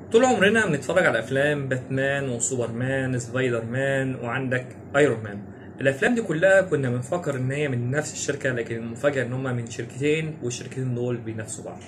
طول عمرنا بنتفرج على افلام باتمان وسوبرمان سبايدر مان وعندك ايرون مان الافلام دي كلها كنا بنفكر ان هي من نفس الشركه لكن المفاجاه ان هم من شركتين والشركتين دول بينافسوا بعض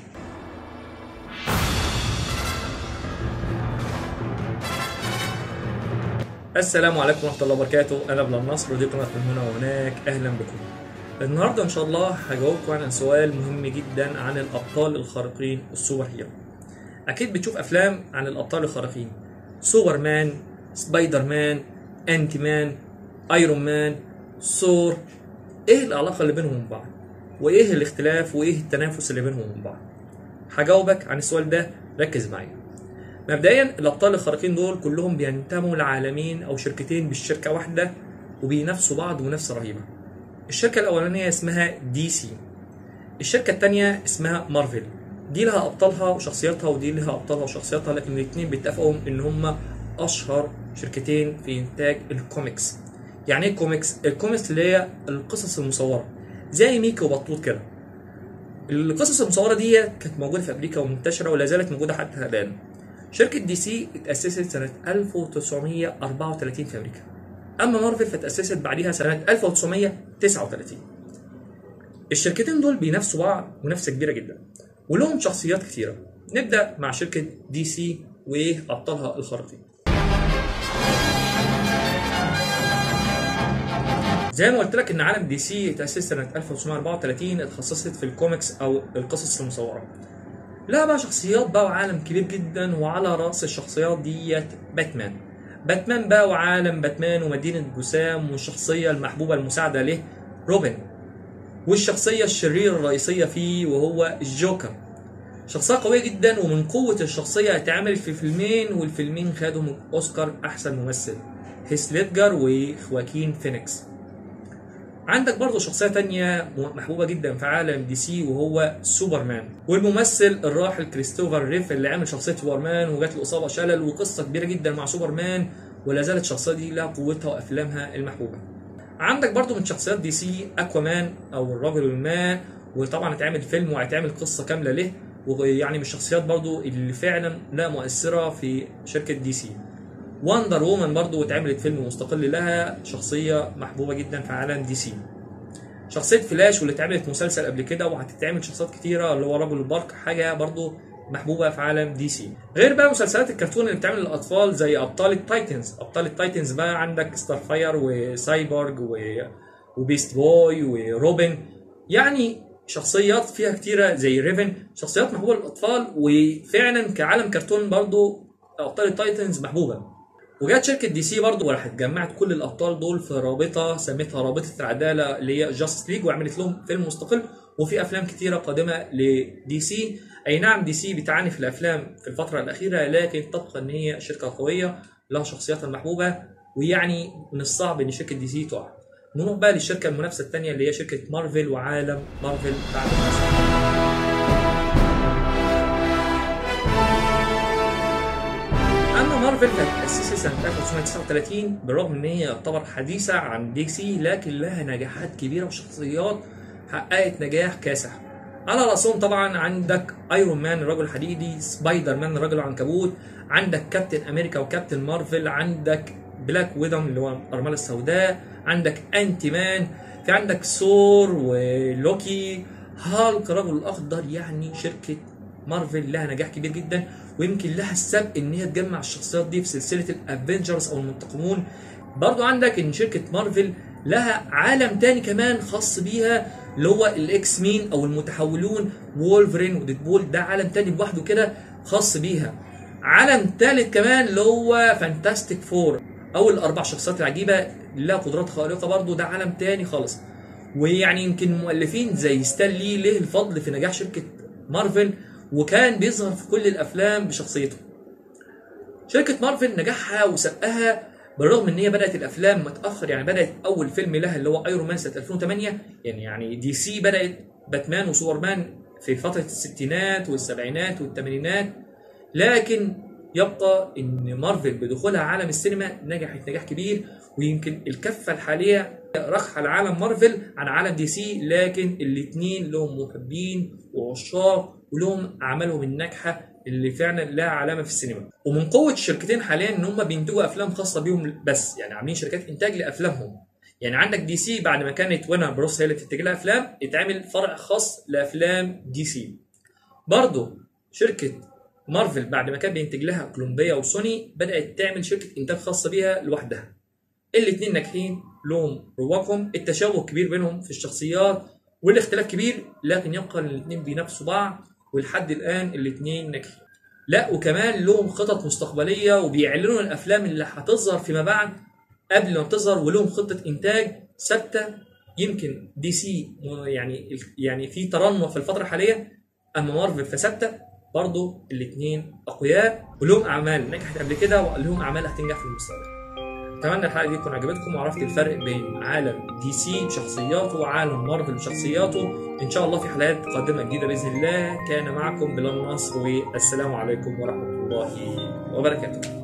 السلام عليكم ورحمه الله وبركاته انا ابن النصر ودي قناه من هنا وهناك اهلا بكم النهارده ان شاء الله هجاوبكم عن سؤال مهم جدا عن الابطال الخارقين السوبر هيرو اكيد بتشوف افلام عن الابطال الخارقين سوبرمان سبايدر مان انتي مان ايرون مان ثور ايه العلاقه اللي بينهم وبين بعض وايه الاختلاف وايه التنافس اللي بينهم وبين بعض هجاوبك عن السؤال ده ركز معايا مبدئيا الابطال الخارقين دول كلهم بينتموا لعالمين او شركتين بالشركه واحده وبينافسوا بعض منافسه رهيبه الشركه الاولانيه اسمها دي سي الشركه الثانيه اسمها مارفل دي لها ابطالها وشخصياتها ودي لها ابطالها وشخصياتها لكن الاثنين بيتفقوا ان هم اشهر شركتين في انتاج الكوميكس يعني ايه كوميكس الكوميكس اللي هي القصص المصوره زي ميكا وبطوط كده القصص المصوره دي كانت موجوده في امريكا ومنتشره ولا زالت موجوده حتى الان شركه دي سي اتاسست سنه 1934 في امريكا اما مارفل فتاسست بعدها سنه 1939 الشركتين دول بينافسوا بعض منافسه كبيره جدا ولهم شخصيات كتيره نبدا مع شركه دي سي وايه ابطالها الخارقين زي ما قلت لك ان عالم دي سي تاسس سنه 1934 اتخصصت في الكوميكس او القصص المصوره لا بقى شخصيات بقى وعالم كبير جدا وعلى راس الشخصيات ديت باتمان باتمان بقى وعالم باتمان ومدينه جسام والشخصيه المحبوبه المساعده له روبن والشخصيه الشريره الرئيسيه فيه وهو الجوكر شخصيه قويه جدا ومن قوه الشخصيه اتعمل في فيلمين والفيلمين خدوا اوسكار احسن ممثل هيث ليدجر وخواكين فينيكس عندك برضه شخصية تانية محبوبة جدا في عالم دي سي وهو سوبرمان والممثل الراحل كريستوفر ريف اللي عمل شخصية سوبرمان وجات له إصابة شلل وقصة كبيرة جدا مع سوبرمان ولا زالت الشخصية دي لها قوتها وأفلامها المحبوبة عندك برضه من شخصيات دي سي أكوامان أو الرجل الماء وطبعا اتعمل فيلم وهيتعمل قصة كاملة له ويعني من الشخصيات برضه اللي فعلا لا مؤثرة في شركة دي سي وندر وومن برضو اتعملت فيلم مستقل لها شخصية محبوبة جدا في عالم دي سي شخصية فلاش واللي اتعملت مسلسل قبل كده وهتتعمل شخصيات كتيرة اللي هو رجل البرق حاجة برضو محبوبة في عالم دي سي غير بقى مسلسلات الكرتون اللي بتعمل للأطفال زي أبطال التايتنز أبطال التايتنز بقى عندك ستار فاير وسايبورج و... وبيست بوي وروبن يعني شخصيات فيها كتيرة زي ريفن شخصيات محبوبة للأطفال وفعلا كعالم كرتون برضو أبطال التايتنز محبوبة وجات شركه دي سي برضه وراحت جمعت كل الابطال دول في رابطه سميتها رابطه العداله اللي هي جاستس ليج وعملت لهم فيلم مستقل وفي افلام كتيره قادمه لدي سي اي نعم دي سي بتعاني في الافلام في الفتره الاخيره لكن تبقى ان هي شركه قويه لها شخصياتها المحبوبه ويعني من الصعب ان شركه دي سي تقع نروح بقى للشركه المنافسه الثانيه اللي هي شركه مارفل وعالم مارفل بعد مارفل كانت تأسست سنة 1939 بالرغم إن هي يعتبر حديثة عن دي سي لكن لها نجاحات كبيرة وشخصيات حققت نجاح كاسح. على رأسهم طبعا عندك ايرون مان الرجل الحديدي، سبايدر مان الرجل العنكبوت، عندك كابتن أمريكا وكابتن مارفل، عندك بلاك ويدم اللي هو الأرملة السوداء، عندك أنتي مان، في عندك ثور ولوكي، هالك الرجل الأخضر يعني شركة مارفل لها نجاح كبير جدا ويمكن لها السبق ان هي تجمع الشخصيات دي في سلسله الافنجرز او المنتقمون برضو عندك ان شركه مارفل لها عالم تاني كمان خاص بيها اللي هو الاكس مين او المتحولون وولفرين وديدبول ده عالم تاني لوحده كده خاص بيها عالم تالت كمان اللي هو فانتاستيك فور او الاربع شخصيات العجيبه لها قدرات خارقه برضو ده عالم تاني خالص ويعني يمكن مؤلفين زي ستان لي له الفضل في نجاح شركه مارفل وكان بيظهر في كل الافلام بشخصيته. شركه مارفل نجاحها وسبقها بالرغم ان هي بدات الافلام متاخر يعني بدات اول فيلم لها اللي هو ايرون مان سنه 2008 يعني يعني دي سي بدات باتمان وسوبرمان في فتره الستينات والسبعينات والثمانينات لكن يبقى ان مارفل بدخولها عالم السينما نجحت نجاح كبير ويمكن الكفه الحاليه رخى العالم مارفل عن عالم دي سي لكن الاثنين لهم محبين وعشاق ولهم اعمالهم الناجحه اللي فعلا لها علامه في السينما ومن قوه الشركتين حاليا ان هم بينتجوا افلام خاصه بيهم بس يعني عاملين شركات انتاج لافلامهم يعني عندك دي سي بعد ما كانت وانا بروس هي اللي بتنتج لها افلام اتعمل فرع خاص لافلام دي سي برضه شركه مارفل بعد ما كان بينتج لها كولومبيا وسوني بدات تعمل شركه انتاج خاصه بيها لوحدها الاثنين ناجحين لهم رواقهم التشابه كبير بينهم في الشخصيات والاختلاف كبير لكن يبقى الاثنين بينافسوا بعض ولحد الان الاثنين ناجحين لا وكمان لهم خطط مستقبليه وبيعلنوا الافلام اللي هتظهر فيما بعد قبل ما تظهر ولهم خطه انتاج ثابته يمكن دي سي يعني يعني في ترنم في الفتره الحاليه اما مارفل فثابته برضه الاثنين اقوياء ولهم اعمال نجحت قبل كده ولهم اعمال هتنجح في المستقبل اتمنى الحلقه دي تكون عجبتكم وعرفت الفرق بين عالم دي سي بشخصياته وعالم مارفل بشخصياته ان شاء الله في حلقات قادمه جديده باذن الله كان معكم بلال نصر والسلام عليكم ورحمه الله وبركاته